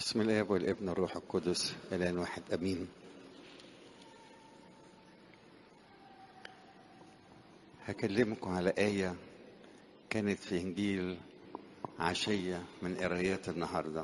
بسم الاب والابن والروح القدس الان واحد امين هكلمكم على آية كانت في إنجيل عشية من قرايات النهاردة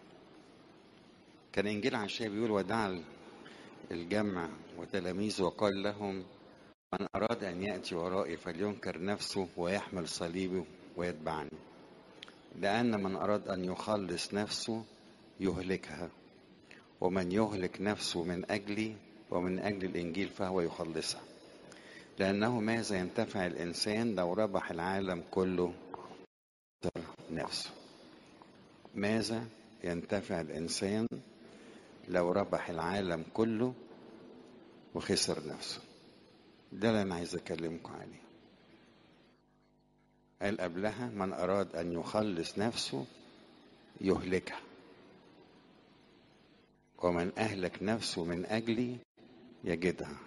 كان إنجيل عشية بيقول ودعا الجمع وتلاميذه وقال لهم من أراد أن يأتي ورائي فلينكر نفسه ويحمل صليبه ويتبعني لأن من أراد أن يخلص نفسه يهلكها ومن يهلك نفسه من أجلي ومن أجل الإنجيل فهو يخلصها لأنه ماذا ينتفع الإنسان لو ربح العالم كله نفسه ماذا ينتفع الإنسان لو ربح العالم كله وخسر نفسه ده اللي أنا عايز أكلمكم عليه قال قبلها من أراد أن يخلص نفسه يهلكها ومن أهلك نفسه من أجلي يجدها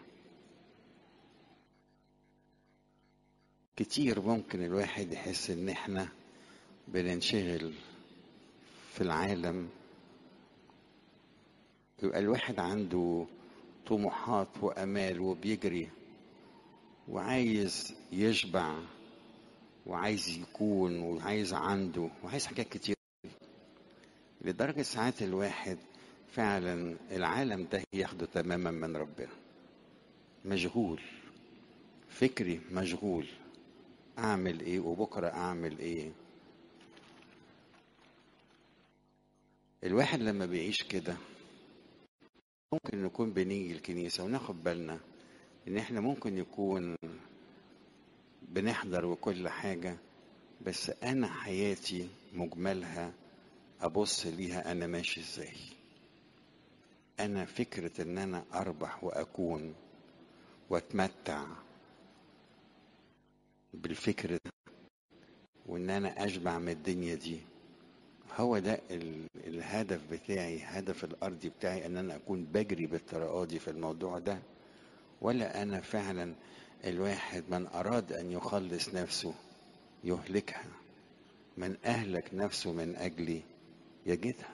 كتير ممكن الواحد يحس ان احنا بننشغل في العالم يبقى الواحد عنده طموحات وامال وبيجري وعايز يشبع وعايز يكون وعايز عنده وعايز حاجات كتير لدرجة ساعات الواحد فعلا العالم ده ياخده تماما من ربنا مشغول فكري مشغول اعمل ايه وبكره اعمل ايه الواحد لما بيعيش كده ممكن نكون بنيجي الكنيسة وناخد بالنا ان احنا ممكن يكون بنحضر وكل حاجة بس انا حياتي مجملها ابص ليها انا ماشي ازاي انا فكرة ان انا اربح واكون واتمتع بالفكر ده وان انا اشبع من الدنيا دي هو ده ال- الهدف بتاعي هدف الارضي بتاعي ان انا اكون بجري بالطريقه دي في الموضوع ده ولا انا فعلا الواحد من اراد ان يخلص نفسه يهلكها من اهلك نفسه من اجلي يجدها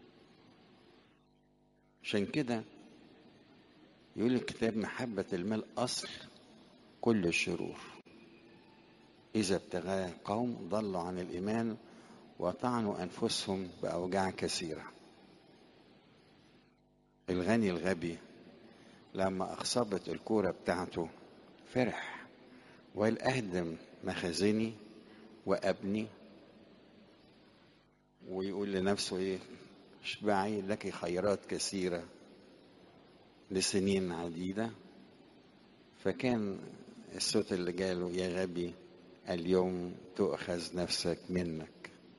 عشان كده يقول الكتاب محبة المال أصل كل الشرور إذا ابتغاه قوم ضلوا عن الإيمان وطعنوا أنفسهم بأوجاع كثيرة الغني الغبي لما أخصبت الكورة بتاعته فرح وقال أهدم مخازني وأبني ويقول لنفسه إيه اشبعي لك خيرات كثيرة لسنين عديدة فكان الصوت اللي جاله يا غبي اليوم تؤخذ نفسك منك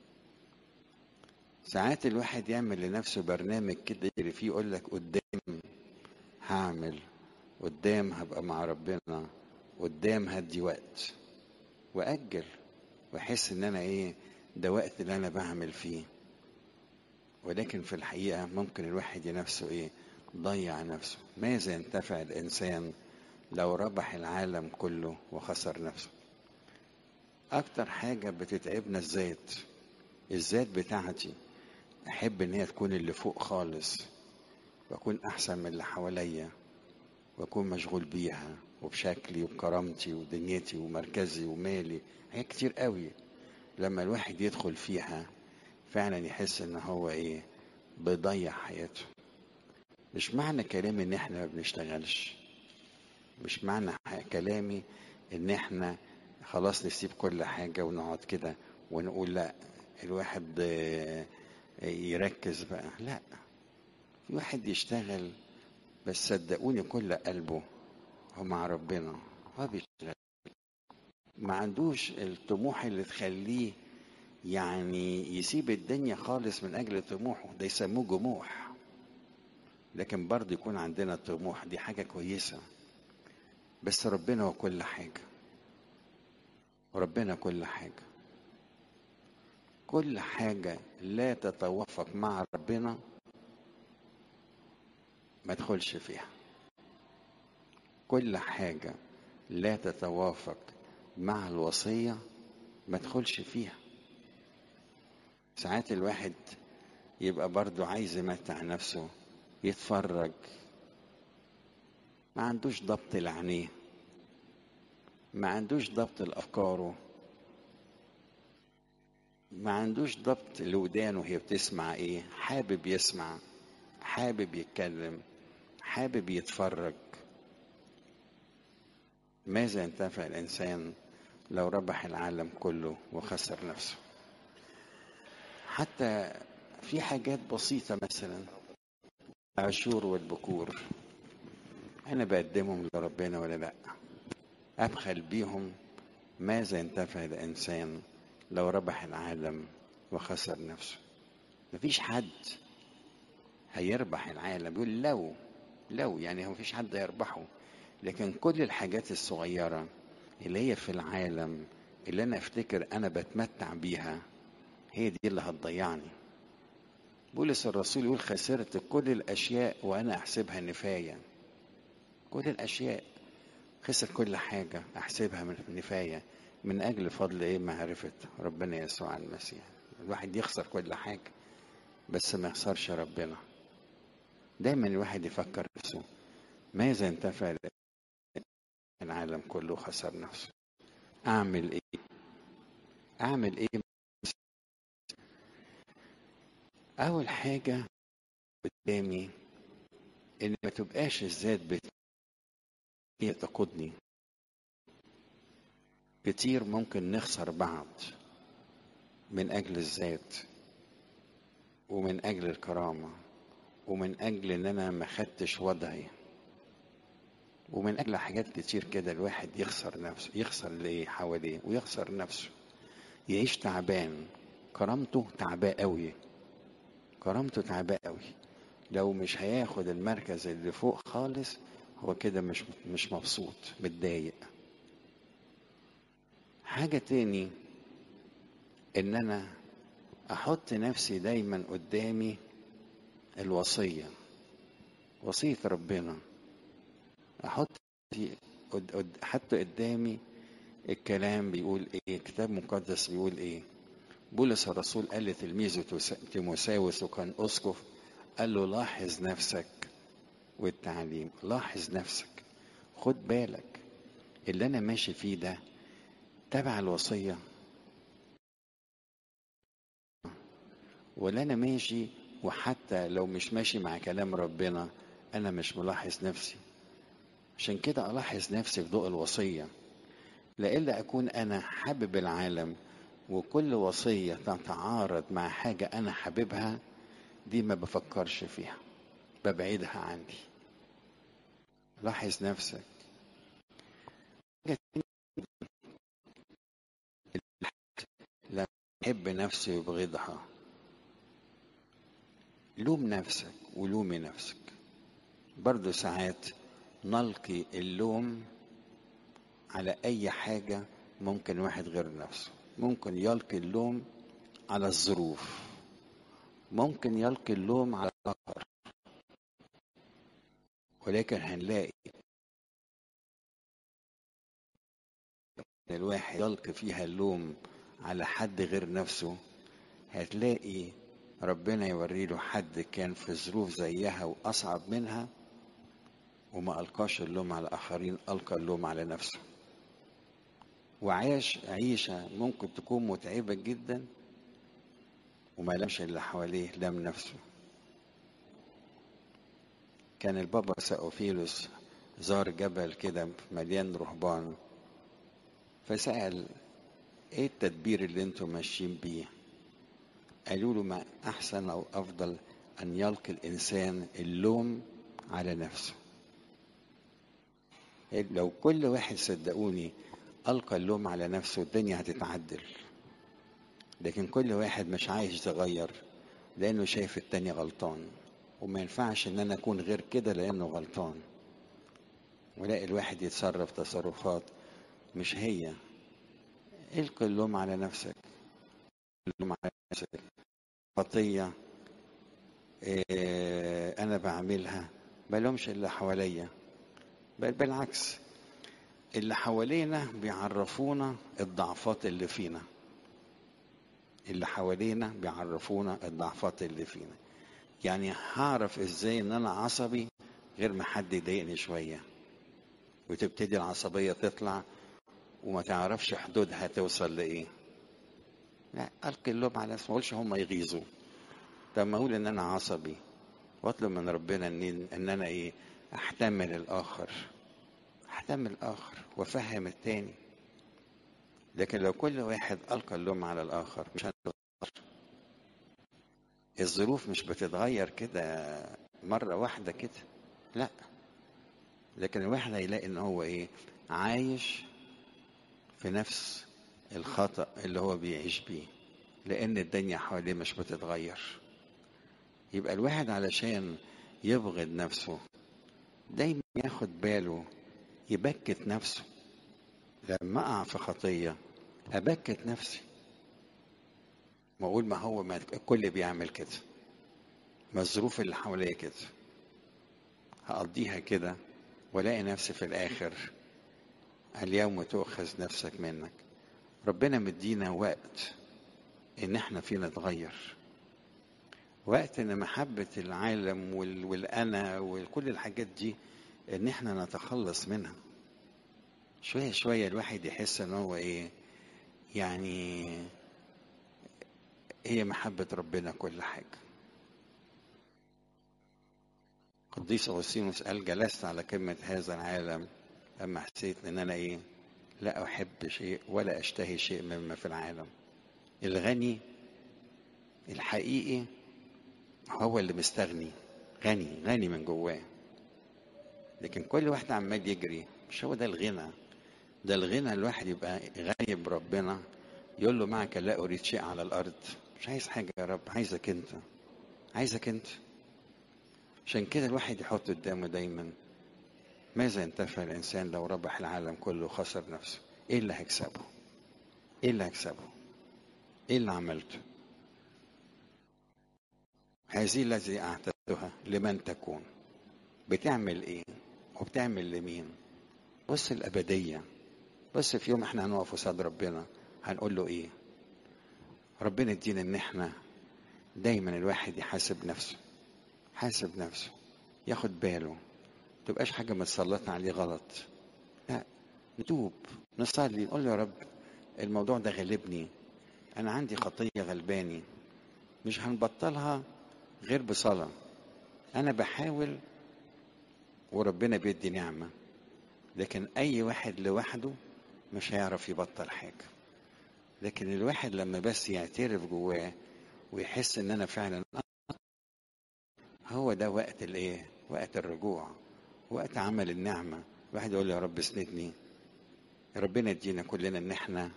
ساعات الواحد يعمل لنفسه برنامج كده يجري فيه يقول لك قدام هعمل قدام هبقى مع ربنا قدام هدي وقت واجل واحس ان انا ايه ده وقت اللي انا بعمل فيه ولكن في الحقيقه ممكن الواحد نفسه ايه ضيع نفسه ماذا ينتفع الانسان لو ربح العالم كله وخسر نفسه اكتر حاجه بتتعبنا الذات الذات بتاعتي احب ان هي تكون اللي فوق خالص واكون احسن من اللي حواليا واكون مشغول بيها وبشكلي وبكرامتي ودنيتي ومركزي ومالي حاجات كتير قوي لما الواحد يدخل فيها فعلا يحس ان هو ايه بيضيع حياته مش معنى كلامي ان احنا ما بنشتغلش مش معنى ح- كلامي ان احنا خلاص نسيب كل حاجة ونقعد كده ونقول لا الواحد آه، يركز بقى لا في واحد يشتغل بس صدقوني كل قلبه هو مع ربنا هو بيشتغل ما عندوش الطموح اللي تخليه يعني يسيب الدنيا خالص من اجل طموحه ده يسموه جموح لكن برضه يكون عندنا طموح دي حاجة كويسة بس ربنا هو كل حاجة ربنا كل حاجة كل حاجة لا تتوافق مع ربنا ما تدخلش فيها كل حاجة لا تتوافق مع الوصية ما تدخلش فيها ساعات الواحد يبقى برضه عايز يمتع نفسه يتفرج ما عندوش ضبط لعينيه ما عندوش ضبط لأفكاره ما عندوش ضبط لودانه وهي بتسمع ايه حابب يسمع حابب يتكلم حابب يتفرج ماذا ينتفع الإنسان لو ربح العالم كله وخسر نفسه حتى في حاجات بسيطة مثلا العشور والبكور أنا بقدمهم لربنا ولا لأ أبخل بيهم ماذا ينتفع الإنسان لو ربح العالم وخسر نفسه مفيش حد هيربح العالم بيقول لو لو يعني هو مفيش حد هيربحه لكن كل الحاجات الصغيرة اللي هي في العالم اللي أنا أفتكر أنا بتمتع بيها هي دي اللي هتضيعني بولس الرسول يقول خسرت كل الأشياء وأنا أحسبها نفاية كل الأشياء خسر كل حاجة أحسبها من نفاية من أجل فضل إيه معرفة ربنا يسوع المسيح الواحد يخسر كل حاجة بس ما يخسرش ربنا دايما الواحد يفكر نفسه ماذا ينتفع العالم كله خسر نفسه أعمل إيه أعمل إيه أول حاجة قدامي إن ما تبقاش الذات بت... هي تقودني كتير ممكن نخسر بعض من أجل الذات ومن أجل الكرامة ومن أجل إن أنا ما خدتش وضعي ومن أجل حاجات كتير كده الواحد يخسر نفسه يخسر اللي حواليه ويخسر نفسه يعيش تعبان كرامته تعباه قوي كرامته تعباه قوي لو مش هياخد المركز اللي فوق خالص هو كده مش مش مبسوط متضايق حاجة تاني ان انا احط نفسي دايما قدامي الوصية وصية ربنا احط حتى قدامي الكلام بيقول ايه كتاب مقدس بيقول ايه بولس الرسول قال لتلميذه تيموساوس وكان اسقف قال له لاحظ نفسك والتعليم لاحظ نفسك خد بالك اللي انا ماشي فيه ده تبع الوصية ولا انا ماشي وحتى لو مش ماشي مع كلام ربنا انا مش ملاحظ نفسي عشان كده الاحظ نفسي في ضوء الوصية لإلا اكون انا حابب العالم وكل وصية تتعارض مع حاجة انا حاببها دي ما بفكرش فيها ببعدها عني لاحظ نفسك لما يحب نفسه يبغضها لوم نفسك ولومي نفسك برضو ساعات نلقي اللوم على أي حاجة ممكن واحد غير نفسه ممكن يلقي اللوم على الظروف ممكن يلقي اللوم على الآخر ولكن هنلاقي الواحد يلقي فيها اللوم على حد غير نفسه هتلاقي ربنا يوري له حد كان في ظروف زيها وأصعب منها وما ألقاش اللوم على الآخرين ألقى اللوم على نفسه وعاش عيشة ممكن تكون متعبة جدا وما لمش اللي حواليه لم نفسه كان البابا سأوفيلوس زار جبل كده مليان رهبان فسأل ايه التدبير اللي انتم ماشيين بيه قالوا له ما احسن او افضل ان يلقي الانسان اللوم على نفسه لو كل واحد صدقوني القى اللوم على نفسه الدنيا هتتعدل لكن كل واحد مش عايز يتغير لانه شايف التاني غلطان وما ينفعش ان انا اكون غير كده لانه غلطان ولاقي الواحد يتصرف تصرفات مش هي القي اللوم على نفسك اللوم على نفسك خطية إيه أنا بعملها بلومش اللي حواليا بل بالعكس اللي حوالينا بيعرفونا الضعفات اللي فينا اللي حوالينا بيعرفونا الضعفات اللي فينا يعني هعرف ازاي ان انا عصبي غير ما حد يضايقني شويه وتبتدي العصبيه تطلع وما تعرفش حدودها توصل لايه لا القي اللوم على نفسي ما اقولش هم يغيظوا طب ما اقول ان انا عصبي واطلب من ربنا ان ان انا ايه احتمل الاخر احتمل الاخر وافهم التاني لكن لو كل واحد القى اللوم على الاخر مش هنتغير الظروف مش بتتغير كده مره واحده كده لا لكن الواحد هيلاقي ان هو ايه عايش في نفس الخطأ اللي هو بيعيش بيه لأن الدنيا حواليه مش بتتغير يبقى الواحد علشان يبغض نفسه دايما ياخد باله يبكت نفسه لما أقع في خطية أبكت نفسي ما أقول ما هو ما الكل بيعمل كده ما الظروف اللي حواليا كده هقضيها كده والاقي نفسي في الآخر اليوم تؤخذ نفسك منك ربنا مدينا وقت ان احنا فيه نتغير وقت ان محبة العالم وال... والانا وكل الحاجات دي ان احنا نتخلص منها شوية شوية الواحد يحس ان هو ايه يعني هي محبة ربنا كل حاجة قديس أغسطينوس قال جلست على قمة هذا العالم لما حسيت ان انا ايه لا احب شيء ولا اشتهي شيء مما في العالم الغني الحقيقي هو اللي مستغني غني غني من جواه لكن كل واحد عمال يجري مش هو ده الغنى ده الغنى الواحد يبقى غني بربنا يقول له معك لا اريد شيء على الارض مش عايز حاجه يا رب عايزك انت عايزك انت عشان كده الواحد يحط قدامه دايما ماذا ينتفع الإنسان لو ربح العالم كله وخسر نفسه إيه اللي هيكسبه إيه اللي هيكسبه إيه اللي عملته هذه الذي أعتدتها لمن تكون بتعمل إيه وبتعمل لمين بص الأبدية بص في يوم احنا هنقف قصاد ربنا هنقول له ايه ربنا يدينا ان احنا دايما الواحد يحاسب نفسه حاسب نفسه ياخد باله تبقاش حاجة متسلطة عليه غلط لا نتوب نصلي نقول يا رب الموضوع ده غلبني أنا عندي خطية غلباني مش هنبطلها غير بصلاة أنا بحاول وربنا بيدي نعمة لكن أي واحد لوحده مش هيعرف يبطل حاجة لكن الواحد لما بس يعترف جواه ويحس ان انا فعلا هو ده وقت الايه وقت الرجوع وقت عمل النعمة واحد يقول يا رب اسندني ربنا يدينا كلنا ان احنا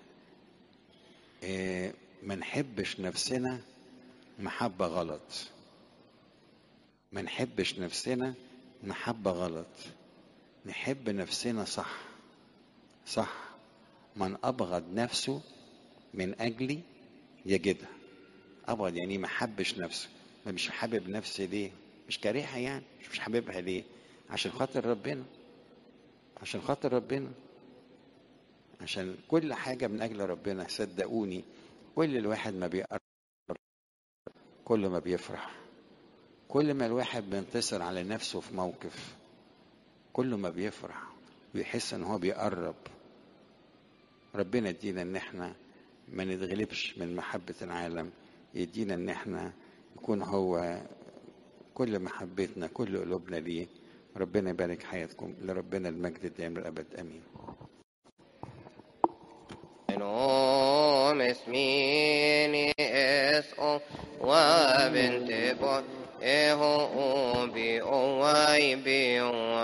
اه ما نحبش نفسنا محبة غلط ما نحبش نفسنا محبة غلط نحب نفسنا صح صح من أبغض نفسه من أجلي يجدها أبغض يعني ما حبش نفسه ما مش حابب نفسي ليه مش كارهها يعني مش, مش حاببها ليه عشان خاطر ربنا عشان خاطر ربنا عشان كل حاجة من أجل ربنا صدقوني كل الواحد ما بيقرب كل ما بيفرح كل ما الواحد بينتصر على نفسه في موقف كل ما بيفرح ويحس ان هو بيقرب ربنا يدينا ان احنا ما نتغلبش من محبة العالم يدينا ان احنا يكون هو كل محبتنا كل قلوبنا ليه ربنا يبارك حياتكم لربنا المجد الدائم للابد امين نوم اسميني اسقو وبنت بوت اهو بي او واي بي